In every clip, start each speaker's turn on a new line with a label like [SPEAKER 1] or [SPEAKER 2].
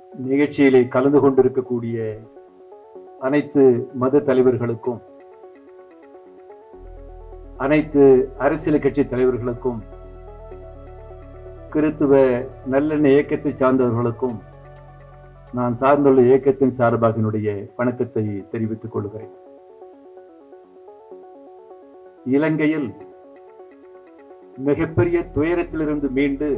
[SPEAKER 1] நிகழ்ச்சியிலே கலந்து கொண்டிருக்கக்கூடிய அனைத்து மத தலைவர்களுக்கும் அனைத்து அரசியல் கட்சி தலைவர்களுக்கும் கிறித்துவ நல்லெண்ண இயக்கத்தை சார்ந்தவர்களுக்கும் நான் சார்ந்துள்ள இயக்கத்தின் சார்பாக என்னுடைய வணக்கத்தை தெரிவித்துக் கொள்கிறேன் இலங்கையில் மிகப்பெரிய துயரத்திலிருந்து மீண்டு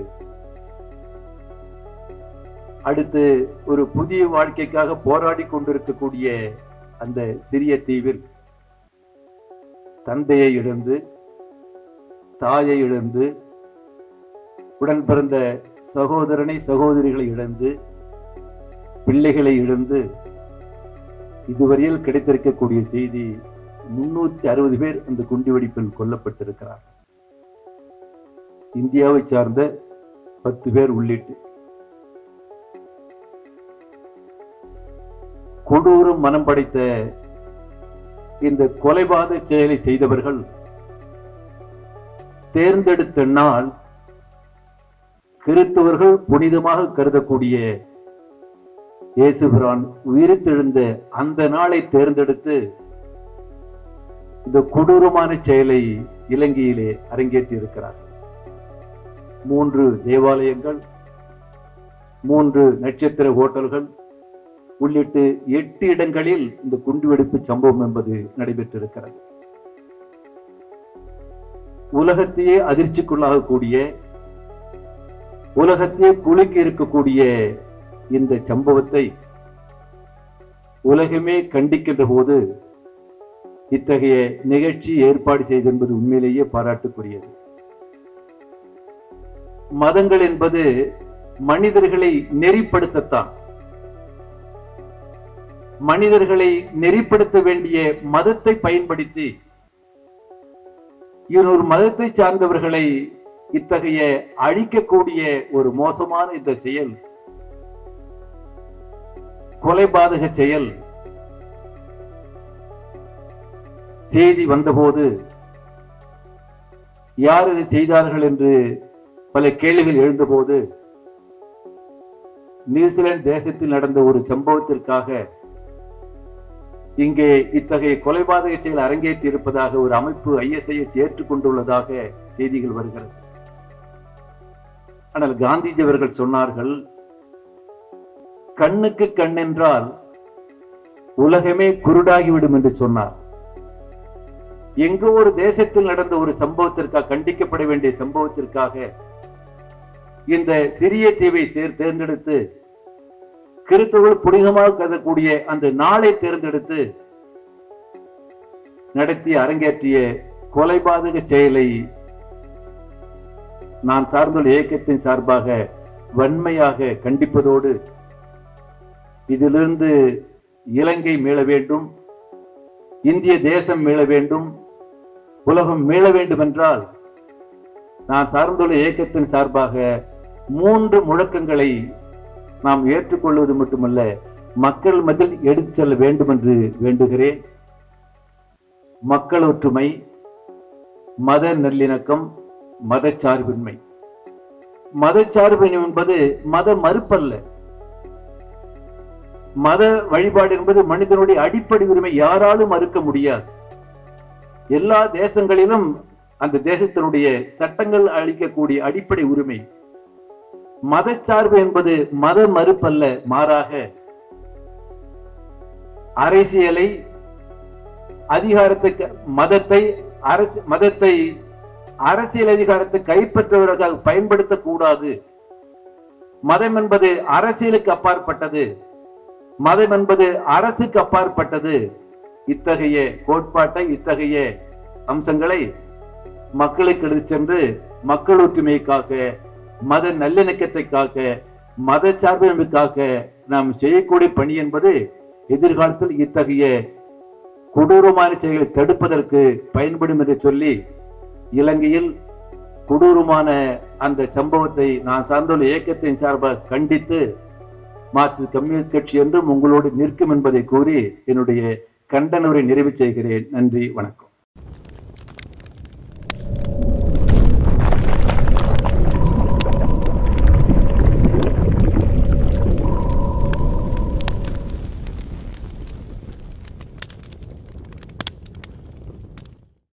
[SPEAKER 1] அடுத்து ஒரு புதிய வாழ்க்கைக்காக போராடி கொண்டிருக்கக்கூடிய அந்த சிறிய தீவில் தந்தையை இழந்து தாயை இழந்து உடன் பிறந்த சகோதரனை சகோதரிகளை இழந்து பிள்ளைகளை இழந்து இதுவரையில் கிடைத்திருக்கக்கூடிய செய்தி முன்னூத்தி அறுபது பேர் அந்த குண்டுவெடிப்பில் கொல்லப்பட்டிருக்கிறார் இந்தியாவை சார்ந்த பத்து பேர் உள்ளிட்டு கொடூரம் மனம் படைத்த இந்த கொலைபாத செயலை செய்தவர்கள் தேர்ந்தெடுத்த நாள் கிறிஸ்தவர்கள் புனிதமாக கருதக்கூடிய இயேசுபிரான் உயிர்த்தெழுந்த அந்த நாளை தேர்ந்தெடுத்து இந்த கொடூரமான செயலை இலங்கையிலே அரங்கேற்றி இருக்கிறார் மூன்று தேவாலயங்கள் மூன்று நட்சத்திர ஹோட்டல்கள் உள்ளிட்டு எட்டு இடங்களில் இந்த குண்டுவெடிப்பு சம்பவம் என்பது நடைபெற்றிருக்கிறது உலகத்தையே அதிர்ச்சிக்குள்ளாகக்கூடிய உலகத்தையே குலுக்கி இருக்கக்கூடிய இந்த சம்பவத்தை உலகமே கண்டிக்கின்ற போது இத்தகைய நிகழ்ச்சி ஏற்பாடு செய்தென்பது உண்மையிலேயே பாராட்டுக்குரியது மதங்கள் என்பது மனிதர்களை நெறிப்படுத்தத்தான் மனிதர்களை நெறிப்படுத்த வேண்டிய மதத்தை பயன்படுத்தி இன்னொரு மதத்தை சார்ந்தவர்களை இத்தகைய அழிக்கக்கூடிய ஒரு மோசமான இந்த செயல் கொலைபாதக செயல் செய்தி வந்தபோது யார் இதை செய்தார்கள் என்று பல கேள்விகள் எழுந்தபோது நியூசிலாந்து தேசத்தில் நடந்த ஒரு சம்பவத்திற்காக இங்கே இத்தகைய கொலைபாதக செயல் அரங்கேற்றி இருப்பதாக ஒரு அமைப்பு ஐஎஸ்ஐஎஸ் ஏற்றுக்கொண்டுள்ளதாக செய்திகள் வருகிறது ஆனால் காந்திஜி அவர்கள் சொன்னார்கள் கண்ணுக்கு கண் என்றால் உலகமே குருடாகிவிடும் என்று சொன்னார் எங்கோ ஒரு தேசத்தில் நடந்த ஒரு சம்பவத்திற்காக கண்டிக்கப்பட வேண்டிய சம்பவத்திற்காக இந்த சிறிய தீவை சேர் தேர்ந்தெடுத்து கிறிஸ்தவர்கள் புனிதமாக கருதக்கூடிய அந்த நாளை தேர்ந்தெடுத்து நடத்தி அரங்கேற்றிய கொலைபாதக செயலை நான் சார்ந்துள்ள இயக்கத்தின் சார்பாக வன்மையாக கண்டிப்பதோடு இதிலிருந்து இலங்கை மீள வேண்டும் இந்திய தேசம் மீள வேண்டும் உலகம் மீள வேண்டும் என்றால் நான் சார்ந்துள்ள இயக்கத்தின் சார்பாக மூன்று முழக்கங்களை நாம் ஏற்றுக்கொள்வது மட்டுமல்ல மக்கள் மத்தியில் எடுத்து செல்ல வேண்டும் என்று வேண்டுகிறேன் மக்கள் ஒற்றுமை மத நல்லிணக்கம் மதச்சார்பின்மை மதச்சார்பின்மை என்பது மத மறுப்பல்ல மத வழிபாடு என்பது மனிதனுடைய அடிப்படை உரிமை யாராலும் மறுக்க முடியாது எல்லா தேசங்களிலும் அந்த தேசத்தினுடைய சட்டங்கள் அளிக்கக்கூடிய அடிப்படை உரிமை மதச்சார்பு என்பது மத மறுப்பல்ல மாறாக அரசியலை அதிகாரத்தை மதத்தை அரசு மதத்தை அரசியல் அதிகாரத்தை கைப்பற்றவர்கள் பயன்படுத்தக்கூடாது மதம் என்பது அரசியலுக்கு அப்பாற்பட்டது மதம் என்பது அரசுக்கு அப்பாற்பட்டது இத்தகைய கோட்பாட்டை இத்தகைய அம்சங்களை மக்களுக்கு எடுத்து சென்று மக்கள் ஒற்றுமைக்காக மத நல்லிணக்கத்தை காக்க மத சார்பின்மைக்காக நாம் செய்யக்கூடிய பணி என்பது எதிர்காலத்தில் இத்தகைய கொடூரமான செயல்களை தடுப்பதற்கு பயன்படும் என்று சொல்லி இலங்கையில் கொடூரமான அந்த சம்பவத்தை நான் சார்ந்துள்ள இயக்கத்தின் சார்பாக கண்டித்து மார்க்சிஸ்ட் கம்யூனிஸ்ட் கட்சி என்றும் உங்களோடு நிற்கும் என்பதை கூறி என்னுடைய கண்டன உரை நிறைவு செய்கிறேன் நன்றி வணக்கம்